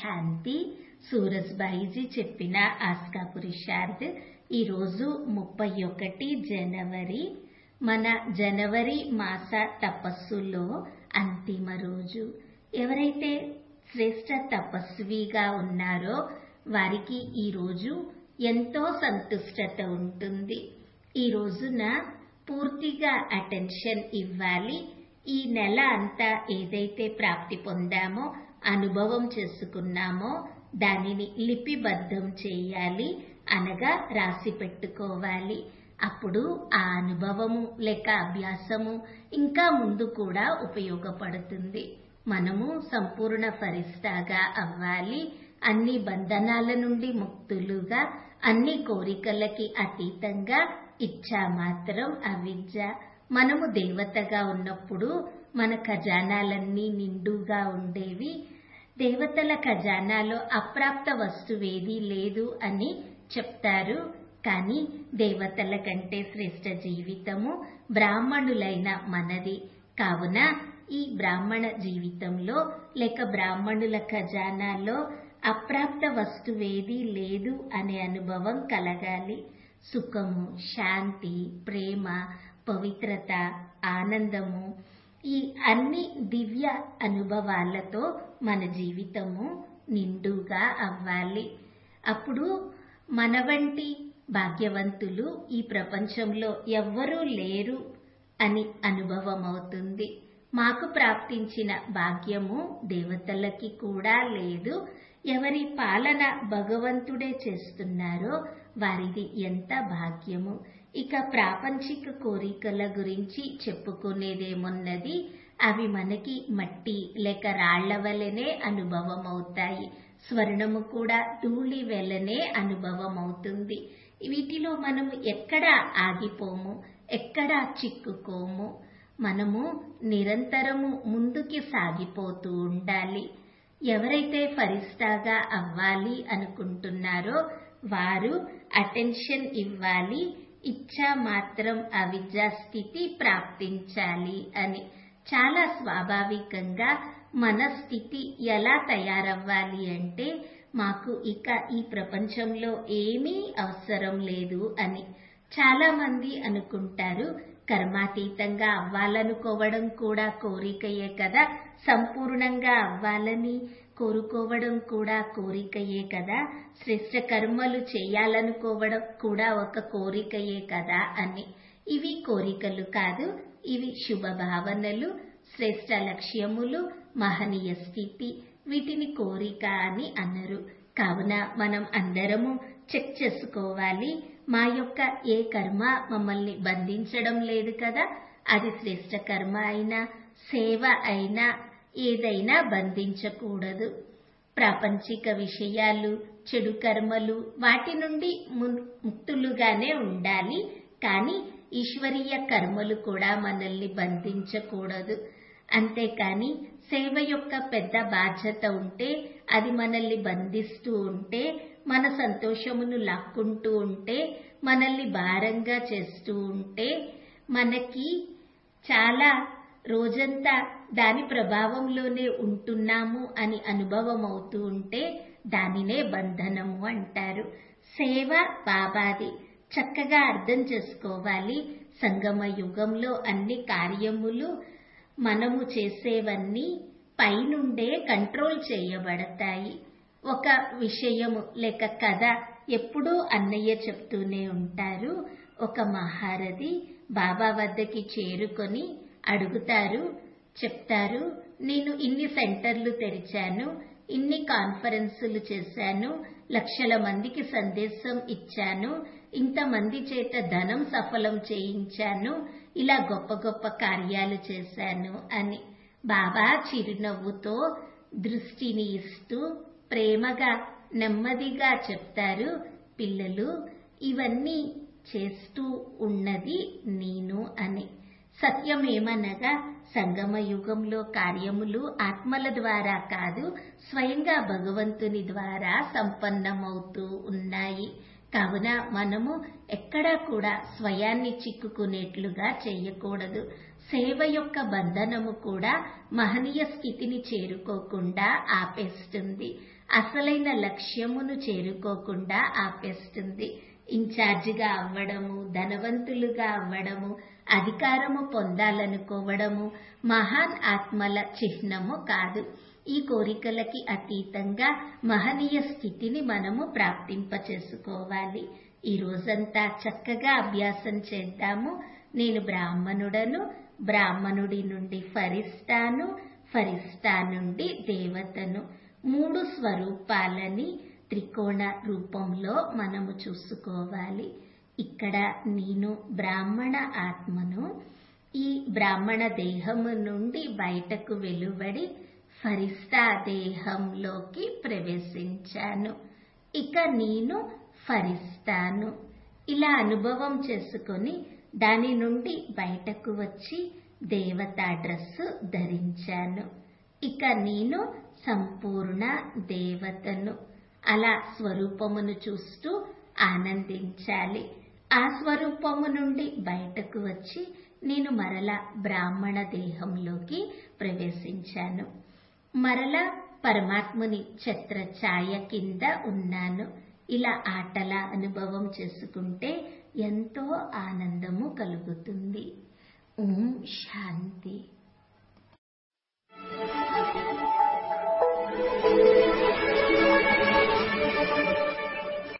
శాంతి సూరజ్బాయిజీ చెప్పిన ఆస్కా పురుషార్థ్ ఈరోజు ముప్పై ఒకటి జనవరి మన జనవరి మాస తపస్సులో అంతిమ రోజు ఎవరైతే శ్రేష్ట తపస్విగా ఉన్నారో వారికి ఈ రోజు ఎంతో సంతుష్టత ఉంటుంది ఈ రోజున పూర్తిగా అటెన్షన్ ఇవ్వాలి ఈ నెల అంతా ఏదైతే ప్రాప్తి పొందామో అనుభవం చేసుకున్నామో దానిని లిపిబద్ధం చేయాలి అనగా రాసి పెట్టుకోవాలి అప్పుడు ఆ అనుభవము లేక అభ్యాసము ఇంకా ముందు కూడా ఉపయోగపడుతుంది మనము సంపూర్ణ ఫరిస్తాగా అవ్వాలి అన్ని బంధనాల నుండి ముక్తులుగా అన్ని కోరికలకి అతీతంగా ఇచ్చా మాత్రం అవిద్య మనము దేవతగా ఉన్నప్పుడు మన ఖజానాలన్నీ నిండుగా ఉండేవి దేవతల ఖజానాలో అప్రాప్త వస్తువేది లేదు అని చెప్తారు కానీ దేవతల కంటే శ్రేష్ట జీవితము బ్రాహ్మణులైన మనది కావున ఈ బ్రాహ్మణ జీవితంలో లేక బ్రాహ్మణుల ఖజానాలో అప్రాప్త వస్తువేది లేదు అనే అనుభవం కలగాలి సుఖము శాంతి ప్రేమ పవిత్రత ఆనందము ఈ అన్ని దివ్య అనుభవాలతో మన జీవితము నిండుగా అవ్వాలి అప్పుడు మన వంటి భాగ్యవంతులు ఈ ప్రపంచంలో ఎవ్వరూ లేరు అని అనుభవం అవుతుంది మాకు ప్రాప్తించిన భాగ్యము దేవతలకి కూడా లేదు ఎవరి పాలన భగవంతుడే చేస్తున్నారో వారిది ఎంత భాగ్యము ఇక ప్రాపంచిక కోరికల గురించి చెప్పుకునేదేమున్నది అవి మనకి మట్టి లేక రాళ్ల వలనే అనుభవం అవుతాయి స్వర్ణము కూడా ధూళి వెలనే అనుభవం అవుతుంది వీటిలో మనము ఎక్కడ ఆగిపోము ఎక్కడ చిక్కుకోము మనము నిరంతరము ముందుకి సాగిపోతూ ఉండాలి ఎవరైతే ఫరిస్తాగా అవ్వాలి అనుకుంటున్నారో వారు అటెన్షన్ ఇవ్వాలి ఇచ్చా మాత్రం అవిద్యా స్థితి ప్రాప్తించాలి అని చాలా స్వాభావికంగా మన స్థితి ఎలా తయారవ్వాలి అంటే మాకు ఇక ఈ ప్రపంచంలో ఏమీ అవసరం లేదు అని చాలా మంది అనుకుంటారు కర్మాతీతంగా అవ్వాలనుకోవడం కూడా కోరికయే కదా సంపూర్ణంగా అవ్వాలని కోరుకోవడం కూడా కోరికయే కదా శ్రేష్ట కర్మలు చేయాలనుకోవడం కూడా ఒక కోరికయే కదా అని ఇవి కోరికలు కాదు ఇవి శుభ భావనలు శ్రేష్ట లక్ష్యములు మహనీయ స్థితి వీటిని కోరిక అని అన్నారు కావున మనం అందరము చెక్ చేసుకోవాలి మా యొక్క ఏ కర్మ మమ్మల్ని బంధించడం లేదు కదా అది శ్రేష్ట కర్మ అయినా సేవ అయినా ఏదైనా బంధించకూడదు ప్రాపంచిక విషయాలు చెడు కర్మలు వాటి నుండి ముక్తులుగానే ఉండాలి కానీ ఈశ్వరీయ కర్మలు కూడా మనల్ని బంధించకూడదు అంతేకాని సేవ యొక్క పెద్ద బాధ్యత ఉంటే అది మనల్ని బంధిస్తూ ఉంటే మన సంతోషమును లాక్కుంటూ ఉంటే మనల్ని భారంగా చేస్తూ ఉంటే మనకి చాలా రోజంతా దాని ప్రభావంలోనే ఉంటున్నాము అని అనుభవం అవుతూ ఉంటే దానినే బంధనము అంటారు సేవ బాబాది చక్కగా అర్థం చేసుకోవాలి సంగమ యుగంలో అన్ని కార్యములు మనము చేసేవన్నీ పైనుండే కంట్రోల్ చేయబడతాయి ఒక విషయము లేక కథ ఎప్పుడూ అన్నయ్య చెప్తూనే ఉంటారు ఒక మహారథి బాబా వద్దకి చేరుకొని అడుగుతారు చెప్తారు నేను ఇన్ని సెంటర్లు తెరిచాను ఇన్ని కాన్ఫరెన్సులు చేశాను లక్షల మందికి సందేశం ఇచ్చాను ఇంతమంది చేత ధనం సఫలం చేయించాను ఇలా గొప్ప గొప్ప కార్యాలు చేశాను అని బాబా చిరునవ్వుతో దృష్టిని ఇస్తూ ప్రేమగా నెమ్మదిగా చెప్తారు పిల్లలు ఇవన్నీ చేస్తూ ఉన్నది నేను అని సత్యమేమనగా సంగమ యుగంలో కార్యములు ఆత్మల ద్వారా కాదు స్వయంగా భగవంతుని ద్వారా సంపన్నమవుతూ ఉన్నాయి కావున మనము ఎక్కడా కూడా స్వయాన్ని చిక్కుకునేట్లుగా చేయకూడదు సేవ యొక్క బంధనము కూడా మహనీయ స్థితిని చేరుకోకుండా ఆపేస్తుంది అసలైన లక్ష్యమును చేరుకోకుండా ఆపేస్తుంది ఇన్ఛార్జిగా అవ్వడము ధనవంతులుగా అవ్వడము అధికారము పొందాలనుకోవడము మహాన్ ఆత్మల చిహ్నము కాదు ఈ కోరికలకి అతీతంగా మహనీయ స్థితిని మనము ప్రాప్తింపచేసుకోవాలి ఈ రోజంతా చక్కగా అభ్యాసం చేద్దాము నేను బ్రాహ్మణుడను బ్రాహ్మణుడి నుండి ఫరిస్తాను ఫరిస్తా నుండి దేవతను మూడు స్వరూపాలని త్రికోణ రూపంలో మనము చూసుకోవాలి ఇక్కడ నేను బ్రాహ్మణ ఆత్మను ఈ బ్రాహ్మణ దేహము నుండి బయటకు వెలువడి ఫరిస్తా దేహంలోకి ప్రవేశించాను ఇక నేను ఫరిస్తాను ఇలా అనుభవం చేసుకొని దాని నుండి బయటకు వచ్చి దేవతా డ్రెస్సు ధరించాను ఇక నేను సంపూర్ణ దేవతను అలా స్వరూపమును చూస్తూ ఆనందించాలి ఆ స్వరూపము నుండి బయటకు వచ్చి నేను మరల బ్రాహ్మణ దేహంలోకి ప్రవేశించాను మరల పరమాత్ముని ఛత్ర ఛాయ కింద ఉన్నాను ఇలా ఆటల అనుభవం చేసుకుంటే ఎంతో ఆనందము కలుగుతుంది ఓం శాంతి